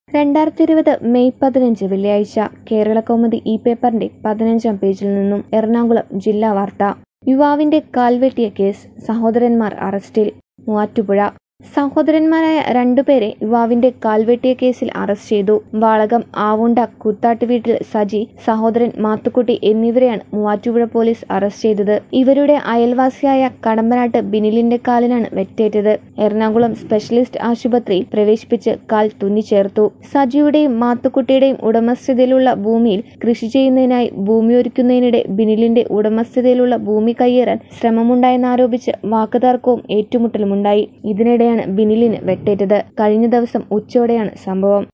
രണ്ടായിരത്തി ഇരുപത് മെയ് പതിനഞ്ച് വെള്ളിയാഴ്ച കേരളകൗമുദി ഇ പേപ്പറിന്റെ പതിനഞ്ചാം പേജിൽ നിന്നും എറണാകുളം ജില്ലാ വാർത്ത യുവാവിന്റെ കാൽവെട്ടിയ കേസ് സഹോദരന്മാർ അറസ്റ്റിൽ മൂവാറ്റുപുഴ സഹോദരന്മാരായ രണ്ടുപേരെ യുവാവിന്റെ കാൽവെട്ടിയ കേസിൽ അറസ്റ്റ് ചെയ്തു വാളകം ആവുണ്ട കുത്താട്ട് വീട്ടിൽ സജി സഹോദരൻ മാത്തുക്കുട്ടി എന്നിവരെയാണ് മൂവാറ്റുപുഴ പോലീസ് അറസ്റ്റ് ചെയ്തത് ഇവരുടെ അയൽവാസിയായ കടമ്പനാട്ട് ബിനിലിന്റെ കാലിനാണ് വെട്ടേറ്റത് എറണാകുളം സ്പെഷ്യലിസ്റ്റ് ആശുപത്രിയിൽ പ്രവേശിപ്പിച്ച് കാൽ തുന്നിച്ചേർത്തു സജിയുടെയും മാത്തുക്കുട്ടിയുടെയും ഉടമസ്ഥതയിലുള്ള ഭൂമിയിൽ കൃഷി ചെയ്യുന്നതിനായി ഭൂമിയൊരുക്കുന്നതിനിടെ ബിനിലിന്റെ ഉടമസ്ഥതയിലുള്ള ഭൂമി കയ്യേറാൻ ശ്രമമുണ്ടായെന്നാരോപിച്ച് വാക്കുതർക്കവും ഏറ്റുമുട്ടലുമുണ്ടായി ഇതിനിടെയാണ് ബിനിലിന് വെട്ടേറ്റത് കഴിഞ്ഞ ദിവസം ഉച്ചയോടെയാണ് സംഭവം